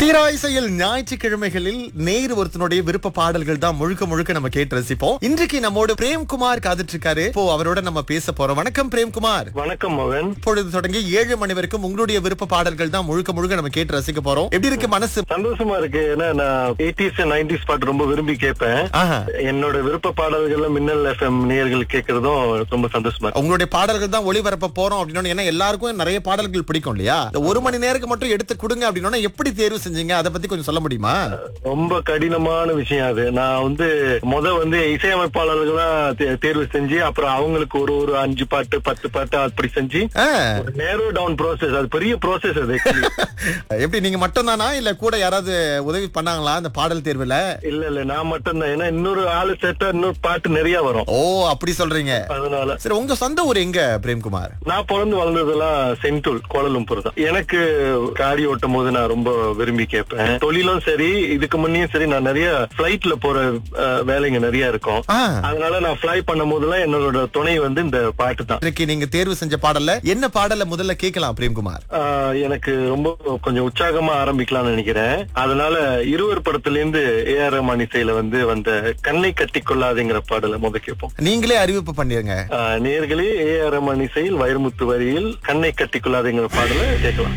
தீராயிசையில் ஞாயிற்றுக்கிழமைகளில் நேரு ஒருத்தனுடைய விருப்ப பாடல்கள் தான் முழுக்க முழுக்க நம்ம கேட்டு ரசிப்போம் இன்றைக்கு நம்மோடு பிரேம்குமார் காத்துட்டு இருக்காரு இப்போ அவரோட நம்ம பேச போறோம் வணக்கம் பிரேம்குமார் வணக்கம் மகன் இப்பொழுது தொடங்கி ஏழு மணி வரைக்கும் உங்களுடைய விருப்ப பாடல்கள் தான் முழுக்க முழுக்க நம்ம கேட்டு ரசிக்க போறோம் எப்படி இருக்கு மனசு சந்தோஷமா இருக்கு ஏன்னா நான் எயிட்டிஸ் நைன்டிஸ் பாட்டு ரொம்ப விரும்பி கேட்பேன் ஆஹா. என்னோட விருப்ப பாடல்கள்ல மின்னல் எஃப்எம் நேயர்கள் கேட்கறதும் ரொம்ப சந்தோஷமா இருக்கு உங்களுடைய பாடல்கள் தான் ஒளிபரப்ப போறோம் அப்படின்னு ஏன்னா எல்லாருக்கும் நிறைய பாடல்கள் பிடிக்கும் இல்லையா இந்த ஒரு மணி நேரத்துக்கு மட்டும் எடுத்து கொடுங்க அப்படின்னா எப்படி தேர்வு செஞ்சீங்க அதை பத்தி கொஞ்சம் சொல்ல முடியுமா ரொம்ப கடினமான விஷயம் அது நான் வந்து முத வந்து இசையமைப்பாளர்களா தே- தேர்வு செஞ்சு அப்புறம் அவங்களுக்கு ஒரு ஒரு அஞ்சு பாட்டு பத்து பாட்டு அப்படி செஞ்சு ஆ. நேரோ டவுன் ப்ரோசஸ் அது பெரிய ப்ரோசஸ் அது actually. எப்படி நீங்க மட்டும் தானா இல்ல கூட யாராவது உதவி பண்ணாங்களா இந்த பாடல் தேர்வுல இல்ல இல்ல நான் மட்டும் தான் ஏன்னா இன்னொரு ஆளு சேர்த்தா இன்னொரு பாட்டு நிறைய வரும் ஓ அப்படி சொல்றீங்க அதனால சரி உங்க சொந்த ஊர் எங்க பிரேம்குமார் நான் பிறந்து வளர்ந்ததெல்லாம் சென்டூல் கோலலும்பூர் தான் எனக்கு காடி ஓட்டும் போது நான் ரொம்ப விரும்பி கேட்பேன் தொழிலும் சரி இதுக்கு முன்னையும் சரி நான் நிறைய பிளைட்ல போற அஹ், வேலைங்க நிறைய இருக்கும் ஆ. அதனால நான் ஃபிளை பண்ணும் போதெல்லாம் என்னோட துணை வந்து இந்த பாட்டு தான் இன்றைக்கு நீங்க தேர்வு செஞ்ச பாடல்ல என்ன பாடல முதல்ல கேட்கலாம் பிரேம்குமார் ஆஹ், எனக்கு ரொம்ப கொஞ்சம் உற்சாகமா ஆரம்பிக்கலாம்னு நினைக்கிறேன் அதனால இருவர் படத்துல இருந்து ஏ ஆர் ரஹ்மான் இசையில வந்து வந்த கண்ணை கட்டி கொள்ளாதேங்கிற பாடலை முத கேட்போம் நீங்களே அறிவிப்பு பண்ணிருங்க ஆஹ், நேயர்களே ஏ ஆர் ரஹ்மான் இசையில் வைரமுத்து வரியில் கண்ணை கட்டி கொள்ளாதேங்கிற பாடலை கேட்கலாம்